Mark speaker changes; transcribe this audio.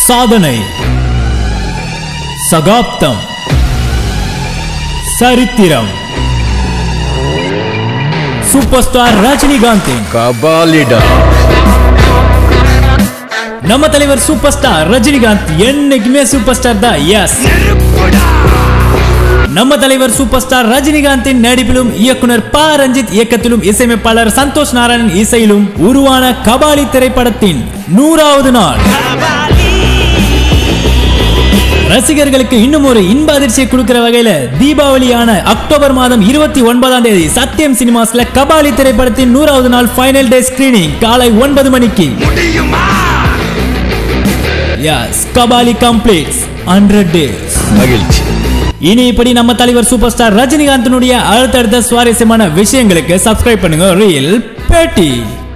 Speaker 1: சாதனை சகாப்தம் சரித்திரம் சூப்பர் ஸ்டார் ரஜினிகாந்தின்
Speaker 2: கபாலிடா
Speaker 1: நம்ம தலைவர் சூப்பர் ஸ்டார் ரஜினிகாந்த் என்னைக்குமே சூப்பர் ஸ்டார் தான் எஸ் நம்ம தலைவர் சூப்பர் ஸ்டார் ரஜினிகாந்தின் நடிப்பிலும் இயக்குனர் ப ரஞ்சித் இயக்கத்திலும் இசையமைப்பாளர் சந்தோஷ் நாராயணன் இசையிலும் உருவான கபாலி திரைப்படத்தின் நூறாவது நாள் ரசிகர்களுக்கு இன்னும் ஒரு இன்ப அதிர்ச்சியை கொடுக்கிற வகையில தீபாவளியான அக்டோபர் மாதம் இருபத்தி ஒன்பதாம் தேதி சத்யம் சினிமாஸ்ல கபாலி திரைப்படத்தின் நூறாவது நாள் ஃபைனல் டே ஸ்கிரீனிங் காலை ஒன்பது மணிக்கு yes Kabali completes hundred days
Speaker 2: மகிழ்ச்சி
Speaker 1: இனி இப்படி நம்ம தலைவர் சூப்பர் ஸ்டார் ரஜினிகாந்தினுடைய அடுத்தடுத்த சுவாரஸ்யமான விஷயங்களுக்கு சப்ஸ்கிரைப் பண்ணுங்க ரீல் பேட்டி